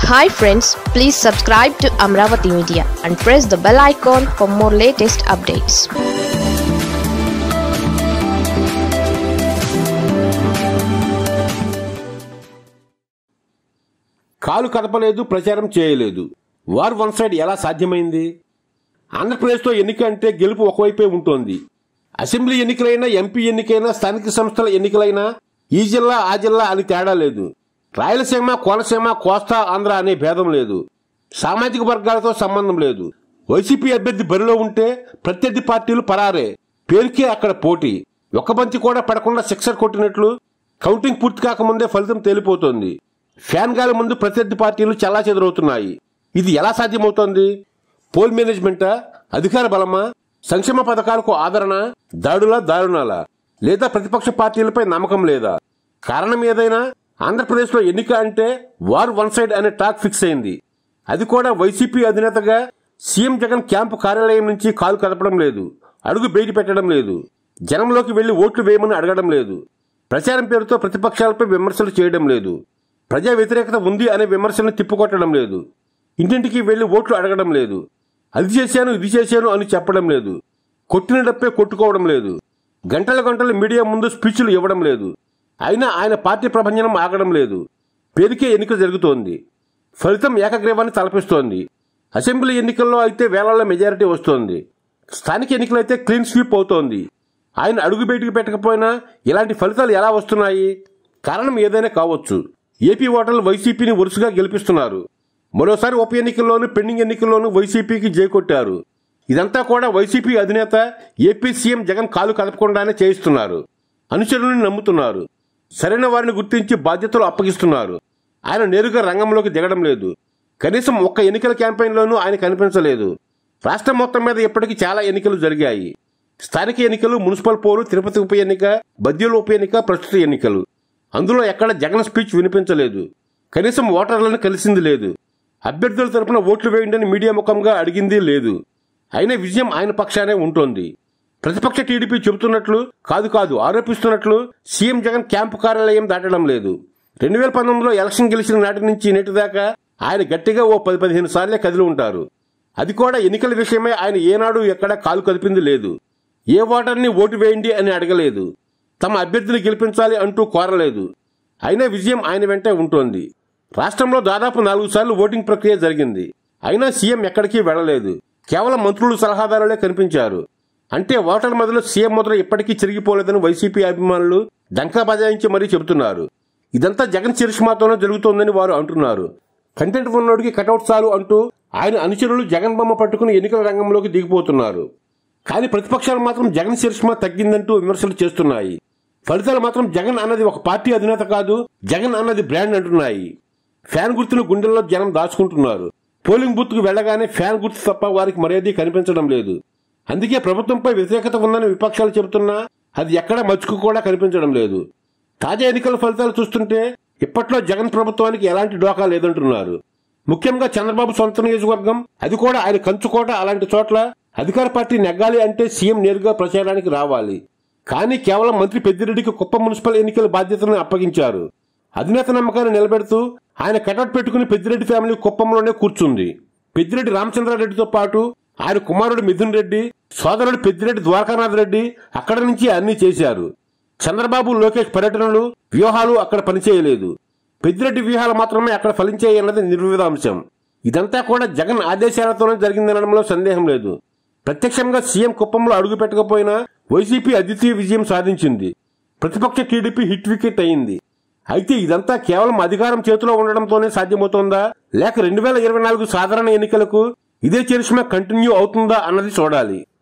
hi friends please subscribe to Amaravati media and press the bell icon for more latest updates కాలు కదపలేదు ప్రచారం చేయలేదు war one side ఎలా సాధ్యమైంది ఆంధ్రప్రదేశ్లో ఎన్నిక అంటే గెలుపు ఒకవైపే ఉంటోంది అసెంబ్లీ ఎన్నికలైనా ఎంపీ ఎన్నికైనా స్థానిక సంస్థల ఎన్నికలైనా ఈ జిల్లా ఆ జిల్లా అని తేడా లేదు రాయలసీమ కోనసీమ కోస్తా ఆంధ్ర అనే భేదం లేదు సామాజిక వర్గాలతో సంబంధం లేదు వైసీపీ అభ్యర్థి బరిలో ఉంటే ప్రత్యర్థి పార్టీలు పరారే పేరుకే అక్కడ పోటీ ఒక్క బంతి కూడా పడకుండా సిక్సర్ కొట్టినట్లు కౌంటింగ్ పూర్తి కాకముందే ఫలితం తేలిపోతోంది ఫ్యాన్ గాలి ముందు ప్రత్యర్థి పార్టీలు చాలా చెదరవుతున్నాయి ఇది ఎలా సాధ్యమవుతోంది పోల్ మేనేజ్మెంటా అధికార బలమా సంక్షేమ పథకాలకు ఆదరణ దాడుల దారుణాల లేదా ప్రతిపక్ష పార్టీలపై నమ్మకం లేదా కారణం ఏదైనా ఆంధ్రప్రదేశ్లో ఎన్నిక అంటే వార్ వన్ సైడ్ అనే టాక్ ఫిక్స్ అయింది అది కూడా వైసీపీ అధినేతగా సీఎం జగన్ క్యాంపు కార్యాలయం నుంచి కాలు కదపడం లేదు అడుగు బయట పెట్టడం లేదు జనంలోకి వెళ్లి ఓట్లు వేయమని అడగడం లేదు ప్రచారం పేరుతో ప్రతిపక్షాలపై విమర్శలు చేయడం లేదు ప్రజా వ్యతిరేకత ఉంది అనే విమర్శలను తిప్పుకొట్టడం లేదు ఇంటింటికి వెళ్లి ఓట్లు అడగడం లేదు అది చేశాను ఇది చేశాను అని చెప్పడం లేదు కొట్టిన డప్పే కొట్టుకోవడం లేదు గంటల గంటలు మీడియా ముందు స్పీచ్లు ఇవ్వడం లేదు అయినా ఆయన పార్టీ ప్రభంజనం ఆగడం లేదు పేరుకే ఎన్నిక జరుగుతోంది ఫలితం ఏకగ్రీవాన్ని తలపిస్తోంది అసెంబ్లీ ఎన్నికల్లో అయితే వేలల్లో మెజారిటీ వస్తోంది స్థానిక ఎన్నికలైతే క్లీన్ స్వీప్ అవుతోంది ఆయన అడుగు బయటికి పెట్టకపోయినా ఇలాంటి ఫలితాలు ఎలా వస్తున్నాయి కారణం ఏదైనా కావచ్చు ఏపీ ఓటర్లు వైసీపీని వరుసగా గెలిపిస్తున్నారు మరోసారి ఉప ఎన్నికల్లోనూ పెండింగ్ ఎన్నికల్లోనూ వైసీపీకి జై కొట్టారు ఇదంతా కూడా వైసీపీ అధినేత ఏపీ సీఎం జగన్ కాలు కదపకుండానే చేయిస్తున్నారు అనుచరులను నమ్ముతున్నారు సరైన వారిని గుర్తించి బాధ్యతలు అప్పగిస్తున్నారు ఆయన నేరుగా రంగంలోకి దిగడం లేదు కనీసం ఒక్క ఎన్నికల క్యాంపెయిన్లోనూ ఆయన కనిపించలేదు రాష్ట్రం మొత్తం మీద ఇప్పటికీ చాలా ఎన్నికలు జరిగాయి స్థానిక ఎన్నికలు మున్సిపల్ పోరు తిరుపతి ఉప ఎన్నిక బద్యూలు ఉప ఎన్నిక ప్రస్తుత ఎన్నికలు అందులో ఎక్కడ జగన్ స్పీచ్ వినిపించలేదు కనీసం ఓటర్లను కలిసింది లేదు అభ్యర్థుల తరపున ఓట్లు వేయండి అని మీడియా ముఖంగా అడిగింది లేదు అయినా విజయం ఆయన పక్షానే ఉంటోంది ప్రతిపక్ష టీడీపీ చెబుతున్నట్లు కాదు కాదు ఆరోపిస్తున్నట్లు సీఎం జగన్ క్యాంపు కార్యాలయం దాటడం లేదు రెండు వేల పంతొమ్మిదిలో ఎలక్షన్ గెలిచిన నాటి నుంచి నేటి దాకా ఆయన గట్టిగా ఓ పది పదిహేను సార్లే కదిలి ఉంటారు అది కూడా ఎన్నికల విషయమై ఆయన ఏనాడు ఎక్కడా కాలు కదిపింది లేదు ఏ ఓటర్ని ఓటు వేయండి అని అడగలేదు తమ అభ్యర్థిని గెలిపించాలి అంటూ కోరలేదు అయినా విజయం ఆయన వెంటే ఉంటోంది రాష్ట్రంలో దాదాపు నాలుగు సార్లు ఓటింగ్ ప్రక్రియ జరిగింది అయినా సీఎం ఎక్కడికి వెళ్లలేదు కేవలం మంత్రులు సలహాదారులే కనిపించారు అంటే ఓటర్ మొదలు సీఎం ముద్ర ఇప్పటికీ చిరిగిపోలేదని వైసీపీ అభిమానులు డంకా బజాయించి మరీ చెబుతున్నారు ఇదంతా జగన్ చరిష్మాతోనే జరుగుతోందని వారు అంటున్నారు కంటెంట్ ఉన్నోడికి కటౌట్ చాలు అంటూ ఆయన అనుచరులు జగన్ బొమ్మ పట్టుకుని ఎన్నికల రంగంలోకి దిగిపోతున్నారు కానీ ప్రతిపక్షాలు మాత్రం జగన్ చరిష్మా తగ్గిందంటూ విమర్శలు చేస్తున్నాయి ఫలితాలు మాత్రం జగన్ అన్నది ఒక పార్టీ అధినేత కాదు జగన్ అన్నది బ్రాండ్ అంటున్నాయి ఫ్యాన్ గుర్తును గుండెల్లో జనం దాచుకుంటున్నారు పోలింగ్ బూత్ కు వెళ్లగానే ఫ్యాన్ గుర్తు తప్ప వారికి మర్యాద కనిపించడం లేదు అందుకే ప్రభుత్వంపై వ్యతిరేకత ఉందని విపక్షాలు చెబుతున్నా అది ఎక్కడా మచ్చుకు కూడా కనిపించడం లేదు తాజా ఎన్నికల ఫలితాలు చూస్తుంటే ఇప్పట్లో జగన్ ప్రభుత్వానికి ఎలాంటి డోకా లేదంటున్నారు ముఖ్యంగా చంద్రబాబు సొంత నియోజకవర్గం అది కూడా ఆయన కంచుకోట అలాంటి చోట్ల అధికార పార్టీ నెగ్గాలి అంటే సీఎం నేరుగా ప్రచారానికి రావాలి కానీ కేవలం మంత్రి పెద్దిరెడ్డికి కుప్ప మున్సిపల్ ఎన్నికల బాధ్యతలను అప్పగించారు అధినేత నమ్మకాన్ని నిలబెడుతూ ఆయన కటౌట్ పెట్టుకుని పెద్దిరెడ్డి ఫ్యామిలీ కుప్పంలోనే కూర్చుంది పెద్దిరెడ్డి రామచంద్రారెడ్డితో పాటు ఆయన కుమారుడు మిథున్ రెడ్డి సోదరుడు పెద్దిరెడ్డి ద్వారకానాథ్ రెడ్డి అక్కడి నుంచి అన్ని చేశారు చంద్రబాబు లోకేష్ పర్యటనలు వ్యూహాలు అక్కడ పనిచేయలేదు పెద్దిరెడ్డి వ్యూహాలు మాత్రమే అక్కడ ఫలించాయన్నది నిర్విధాంశం ఇదంతా కూడా జగన్ ఆదేశాలతోనే జరిగిందనడంలో సందేహం లేదు ప్రత్యక్షంగా సీఎం కుప్పంలో అడుగు పెట్టకపోయినా వైసీపీ అద్వితీయ విజయం సాధించింది ప్రతిపక్ష టీడీపీ హిట్ వికెట్ అయింది అయితే ఇదంతా కేవలం అధికారం చేతిలో ఉండడంతోనే సాధ్యమవుతోందా లేక రెండు వేల ఇరవై నాలుగు సాధారణ ఎన్నికలకు ఇదే చరిష్మా కంటిన్యూ అవుతుందా అన్నది చూడాలి